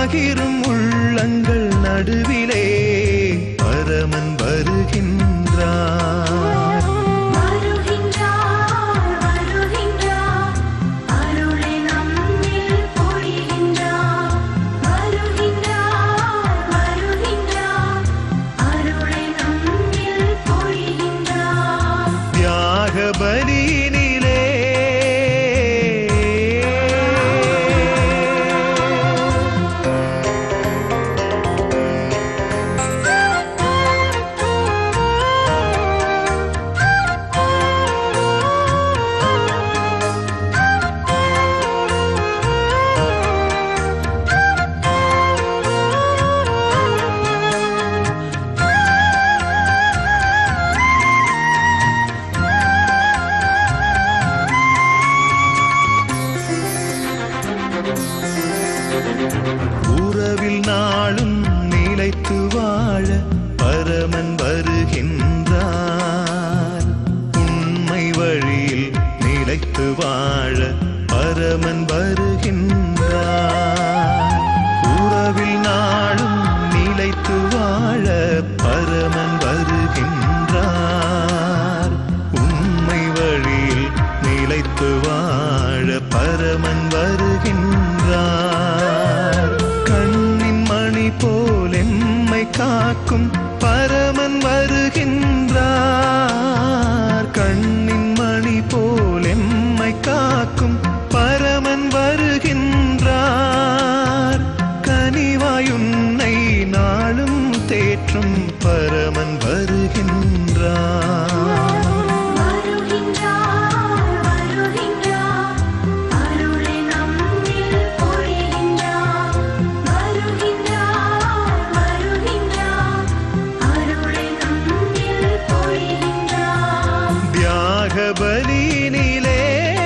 பகிரும் உள்ளங்கள் நடுவிலே பரமன் வருகின்றார் வருகின்றார் வருகின்றார் அருளை நம்மில் பொழிகின்றார் வருகின்றார் வருகின்றார் அருளை நம்மில் பொழிகின்றார் தியாக பலியினிலே உறவில் நாளும் நிலைத்து வாழ பரமன் வருகின்றார் உண்மை வழியில் நிலைத்து வாழ பரமன் வருகின்றார் உறவில் நாளும் நிலைத்து வாழ பரமன் வருகின்றார் உண்மை வழியில் நிலைத்து வாழ பரமன் வருகின்றார் கண்ணின் மணி போல் எம்மை காக்கும் பரமன் வருகின்றார் கண்ணின் மணி போல் எம்மை காக்கும் பரமன் வருகின்றார் கனிவாயுன்னை நாளும் தேற்றும் பரமன் வருகின்றார் வருகின்றார் வருகின்றார் அருளை நம்மில் பொழிகின்றார் வருகின்றார் வருகின்றார் அருளை நம்மில் பொழிகின்றார் தியாக பலியினிலே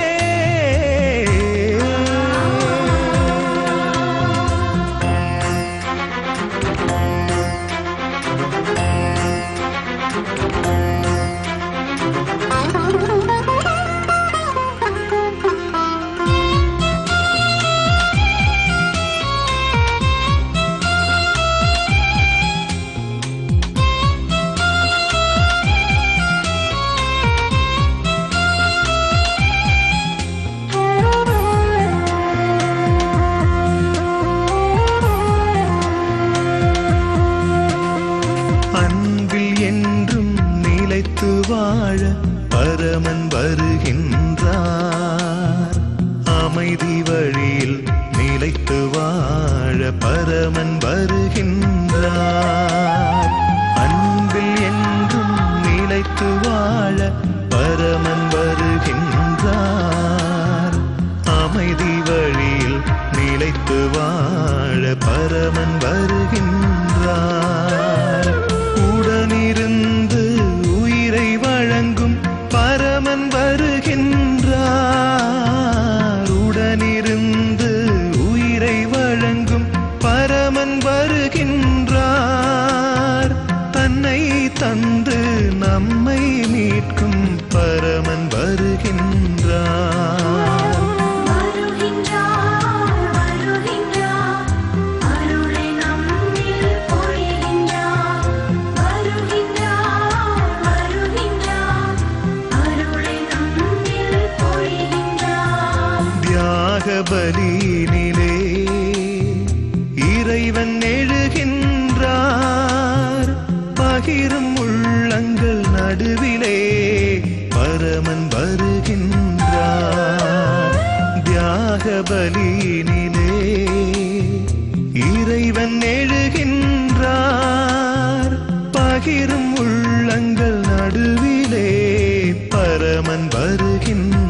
அன்பில் என்றும் நிலைத்து வாழ பரமன் வருகின்றார் அமைதி வழியில் நிலைத்து வாழ பரமன் வருகின்றார் அன்பில் என்றும் நிலைத்து வாழ பரமன் வருகின்றார் அமைதி வழியில் நிலைத்து வாழ பரமன் வருகின்றார் உடனிருந்து உயிரை வழங்கும் பரமன் வருகின்றார் உடனிருந்து உயிரை வழங்கும் பரமன் வருகின்றார் தன்னை தந்து நம்மை மீட்கும் பரமன் வருகின்றார் வருகின்றார் வருகின்றார் அருளை நம்மில் பொழிகின்றார் வருகின்றார் வருகின்றார் அருளை நம்மில் பொழிகின்றார் தியாக பலியினிலே இறைவன் எழுகின்றார் பகிரும் உள்ளங்கள் நடுவிலே பரமன் வருகின்றார் தியாக பலியினிலே இறைவன் எழுகின்றார் பகிரும் உள்ளங்கள் நடுவிலே பரமன் வருகின்றார்